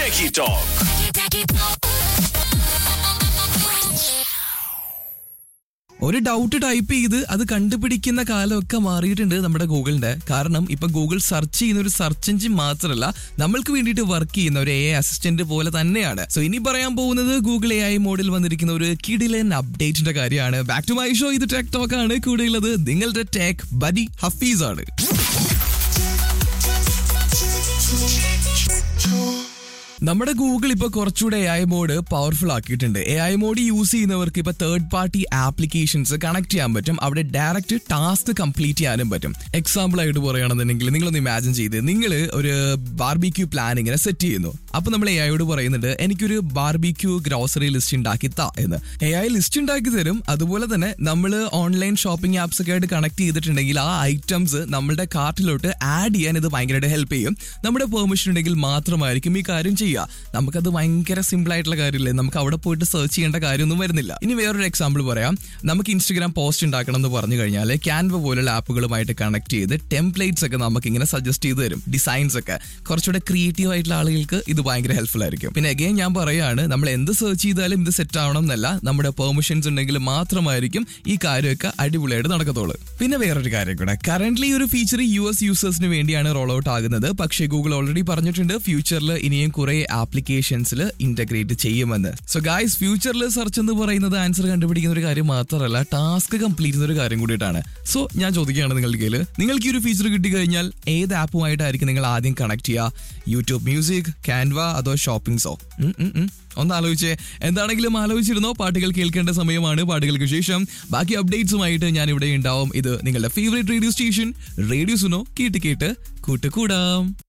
Techie Talk. ഒരു doubt type ചെയ്ത് അത് കണ്ടുപിടിക്കുന്ന കാലമൊക്കെ മാറിയിട്ടുണ്ട് നമ്മുടെ ഗൂഗിളിന്റെ കാരണം ഇപ്പൊ ഗൂഗിൾ സെർച്ച് ചെയ്യുന്ന ഒരു സെർച്ച് എഞ്ചിൻ മാത്രമല്ല നമ്മൾക്ക് വേണ്ടിയിട്ട് വർക്ക് ചെയ്യുന്ന ഒരു എ അസിസ്റ്റന്റ് പോലെ തന്നെയാണ് സോ ഇനി പറയാൻ പോകുന്നത് ഗൂഗിൾ എ ഐ മോഡിൽ വന്നിരിക്കുന്ന ഒരു കിഡിലൻ അപ്ഡേറ്റിന്റെ കാര്യമാണ് ബാക്ക് ടു മൈ ഷോ ഇത് ടെക് ടോക്ക് ആണ് കൂടെയുള്ളത് നിങ്ങളുടെ ടെക് ബഡി ഹഫീസ് ആണ് നമ്മുടെ ഗൂഗിൾ ഇപ്പൊ കുറച്ചുകൂടെ എ ഐ മോഡ് പവർഫുൾ ആക്കിയിട്ടുണ്ട് എ ഐ മോഡ് യൂസ് ചെയ്യുന്നവർക്ക് ഇപ്പൊ തേർഡ് പാർട്ടി ആപ്ലിക്കേഷൻസ് കണക്ട് ചെയ്യാൻ പറ്റും അവിടെ ഡയറക്റ്റ് ടാസ്ക് കംപ്ലീറ്റ് ചെയ്യാനും പറ്റും എക്സാമ്പിൾ ആയിട്ട് പറയുകയാണെന്നുണ്ടെങ്കിൽ നിങ്ങളൊന്ന് ഇമാജിൻ ചെയ്ത് നിങ്ങൾ ഒരു ബാർബിക്യൂ പ്ലാൻ ഇങ്ങനെ സെറ്റ് ചെയ്യുന്നു അപ്പൊ നമ്മൾ എ ഐയോട് പറയുന്നുണ്ട് എനിക്കൊരു ബാർബിക്യൂ ഗ്രോസറി ലിസ്റ്റ് ഉണ്ടാക്കി താ എന്ന് എ ഐ ലിസ്റ്റ് ഉണ്ടാക്കി തരും അതുപോലെ തന്നെ നമ്മൾ ഓൺലൈൻ ഷോപ്പിംഗ് ആപ്സ് ഒക്കെ ആയിട്ട് കണക്ട് ചെയ്തിട്ടുണ്ടെങ്കിൽ ആ ഐറ്റംസ് നമ്മളുടെ കാർട്ടിലോട്ട് ആഡ് ചെയ്യാൻ ഇത് ഭയങ്കരമായിട്ട് ഹെൽപ്പ് ചെയ്യും നമ്മുടെ പെർമിഷൻ ഉണ്ടെങ്കിൽ മാത്രമായിരിക്കും ഈ കാര്യം ചെയ്യുക നമുക്കത് ഭയങ്കര സിമ്പിൾ ആയിട്ടുള്ള കാര്യമില്ലേ നമുക്ക് അവിടെ പോയിട്ട് സെർച്ച് ചെയ്യേണ്ട കാര്യമൊന്നും വരുന്നില്ല ഇനി വേറൊരു എക്സാമ്പിൾ പറയാം നമുക്ക് ഇൻസ്റ്റഗ്രാം പോസ്റ്റ് ഉണ്ടാക്കണം എന്ന് പറഞ്ഞു കഴിഞ്ഞാൽ ക്യാൻവ പോലുള്ള ആപ്പുകളുമായിട്ട് കണക്ട് ചെയ്ത് ടെംപ്ലേറ്റ്സ് ഒക്കെ നമുക്ക് ഇങ്ങനെ സജസ്റ്റ് ചെയ്ത് തരും ഡിസൈൻസ് ഒക്കെ കുറച്ചുകൂടെ ക്രിയേറ്റീവ് ആയിട്ടുള്ള ആളുകൾക്ക് ഇത് ഭയങ്കര ഹെൽപ്ഫുൾ ആയിരിക്കും പിന്നെ അഗെയിൻ ഞാൻ പറയാണ് നമ്മൾ എന്ത് സെർച്ച് ചെയ്താലും ഇത് സെറ്റ് ആവണം എന്നല്ല നമ്മുടെ പെർമിഷൻസ് ഉണ്ടെങ്കിൽ മാത്രമായിരിക്കും ഈ കാര്യമൊക്കെ അടിപൊളിയായിട്ട് നടക്കത്തുള്ളൂ പിന്നെ വേറൊരു കാര്യം കൂടെ കറന്റ് ഒരു ഫീച്ചർ യു എസ് യൂസേഴ്സിന് വേണ്ടിയാണ് റോൾ ഔട്ട് ആകുന്നത് പക്ഷേ ഗൂഗിൾ ഓൾറെഡി പറഞ്ഞിട്ടുണ്ട് ഫ്യൂച്ചറിൽ ഇനിയും കുറെ ആപ്ലിക്കേഷൻസിൽ ഇന്റഗ്രേറ്റ് ചെയ്യുമെന്ന് സോ ഗായ്സ് ഫ്യൂച്ചറിൽ സെർച്ച് എന്ന് പറയുന്നത് ആൻസർ കണ്ടുപിടിക്കുന്ന ഒരു കാര്യം മാത്രമല്ല ടാസ്ക് കംപ്ലീറ്റ് ചെയ്യുന്ന ഒരു കാര്യം കൂടിയിട്ടാണ് സോ ഞാൻ ചോദിക്കുകയാണ് നിങ്ങളുടെ കയ്യിൽ നിങ്ങൾക്ക് ഈ ഒരു ഫീച്ചർ കിട്ടി കഴിഞ്ഞാൽ ഏത് ആപ്പുമായിട്ടായിരിക്കും നിങ്ങൾ ആദ്യം കണക്ട് ചെയ്യുക യൂട്യൂബ് മ്യൂസിക് ക്യാൻവ അതോ ഷോപ്പിംഗ്സോ ഒന്ന് ആലോചിച്ചേ എന്താണെങ്കിലും ആലോചിച്ചിരുന്നോ പാട്ടുകൾ കേൾക്കേണ്ട സമയമാണ് പാട്ടുകൾക്ക് ശേഷം ബാക്കി അപ്ഡേറ്റ്സുമായിട്ട് ഞാൻ ഇവിടെ ഉണ്ടാവും ഇത് നിങ്ങളുടെ favourite radio station radio Suno കേട്ട് കേട്ട് കൂട്ടുകൂടാം